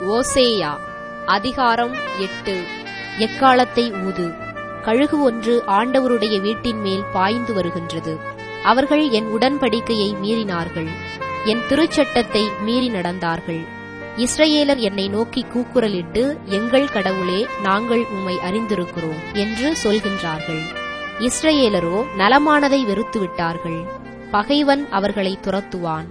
ஓசேயா அதிகாரம் எட்டு எக்காலத்தை ஊது கழுகு ஒன்று ஆண்டவருடைய வீட்டின் மேல் பாய்ந்து வருகின்றது அவர்கள் என் உடன்படிக்கையை மீறினார்கள் என் திருச்சட்டத்தை மீறி நடந்தார்கள் இஸ்ரவேலர் என்னை நோக்கி கூக்குரலிட்டு எங்கள் கடவுளே நாங்கள் உம்மை அறிந்திருக்கிறோம் என்று சொல்கின்றார்கள் இஸ்ரவேலரோ நலமானதை வெறுத்து விட்டார்கள் பகைவன் அவர்களை துரத்துவான்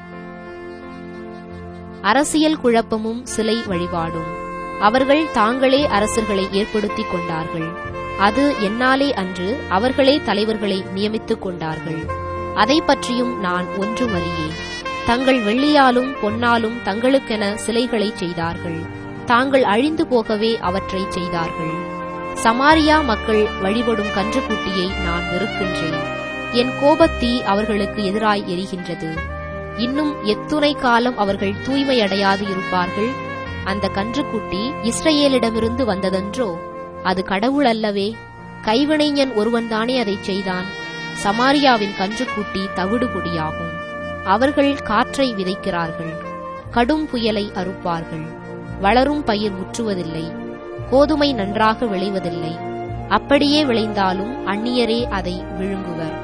அரசியல் குழப்பமும் சிலை வழிபாடும் அவர்கள் தாங்களே அரசர்களை ஏற்படுத்திக் கொண்டார்கள் அது என்னாலே அன்று அவர்களே தலைவர்களை நியமித்துக் கொண்டார்கள் அதை பற்றியும் நான் ஒன்றும் அறியேன் தங்கள் வெள்ளியாலும் பொன்னாலும் தங்களுக்கென சிலைகளை செய்தார்கள் தாங்கள் அழிந்து போகவே அவற்றை செய்தார்கள் சமாரியா மக்கள் வழிபடும் கன்றுக்குட்டியை நான் வெறுக்கின்றேன் என் கோபத்தீ அவர்களுக்கு எதிராய் எரிகின்றது இன்னும் எத்துணை காலம் அவர்கள் தூய்மையடையாது இருப்பார்கள் அந்த கன்றுக்குட்டி இஸ்ரேலிடமிருந்து வந்ததன்றோ அது கடவுள் அல்லவே கைவினைஞன் ஒருவன்தானே அதைச் செய்தான் சமாரியாவின் கன்றுக்குட்டி தவிடு பொடியாகும் அவர்கள் காற்றை விதைக்கிறார்கள் கடும் புயலை அறுப்பார்கள் வளரும் பயிர் முற்றுவதில்லை கோதுமை நன்றாக விளைவதில்லை அப்படியே விளைந்தாலும் அந்நியரே அதை விழுங்குவர்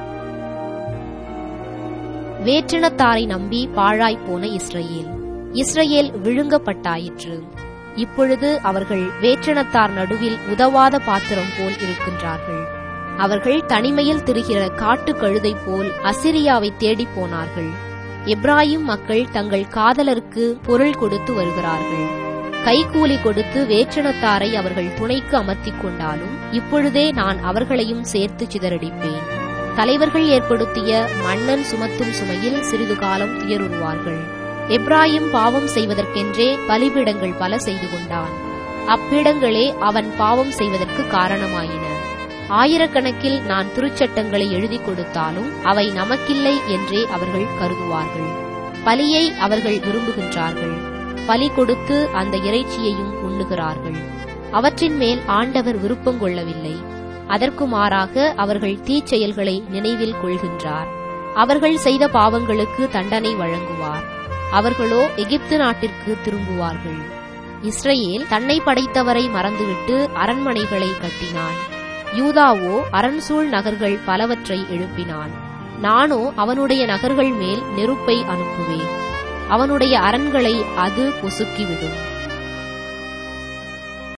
வேற்றினத்தாரை நம்பி பாழாய்ப் போன இஸ்ரவேல் இஸ்ரவேல் விழுங்கப்பட்டாயிற்று இப்பொழுது அவர்கள் வேற்றினத்தார் நடுவில் உதவாத பாத்திரம் போல் இருக்கின்றார்கள் அவர்கள் தனிமையில் திரிகிற காட்டு கழுதை போல் அசிரியாவை தேடிப் போனார்கள் எப்ராஹிம் மக்கள் தங்கள் காதலருக்கு பொருள் கொடுத்து வருகிறார்கள் கைகூலி கொடுத்து வேற்றினத்தாரை அவர்கள் துணைக்கு அமர்த்திக் கொண்டாலும் இப்பொழுதே நான் அவர்களையும் சேர்த்து சிதறடிப்பேன் தலைவர்கள் ஏற்படுத்திய மன்னன் சுமத்தும் சுமையில் சிறிது காலம் துயருறுவார்கள் எப்ராஹிம் பாவம் செய்வதற்கென்றே பலிபீடங்கள் பல செய்து கொண்டான் அப்பீடங்களே அவன் பாவம் செய்வதற்கு காரணமாயின ஆயிரக்கணக்கில் நான் திருச்சட்டங்களை எழுதி கொடுத்தாலும் அவை நமக்கில்லை என்றே அவர்கள் கருதுவார்கள் பலியை அவர்கள் விரும்புகின்றார்கள் பலி கொடுத்து அந்த இறைச்சியையும் உண்ணுகிறார்கள் அவற்றின் மேல் ஆண்டவர் விருப்பம் கொள்ளவில்லை அதற்கு மாறாக அவர்கள் தீச்செயல்களை நினைவில் கொள்கின்றார் அவர்கள் செய்த பாவங்களுக்கு தண்டனை வழங்குவார் அவர்களோ எகிப்து நாட்டிற்கு திரும்புவார்கள் இஸ்ரேல் தன்னை படைத்தவரை மறந்துவிட்டு அரண்மனைகளை கட்டினான் யூதாவோ அரண்சூழ் நகர்கள் பலவற்றை எழுப்பினான் நானோ அவனுடைய நகர்கள் மேல் நெருப்பை அனுப்புவேன் அவனுடைய அரண்களை அது பொசுக்கிவிடும்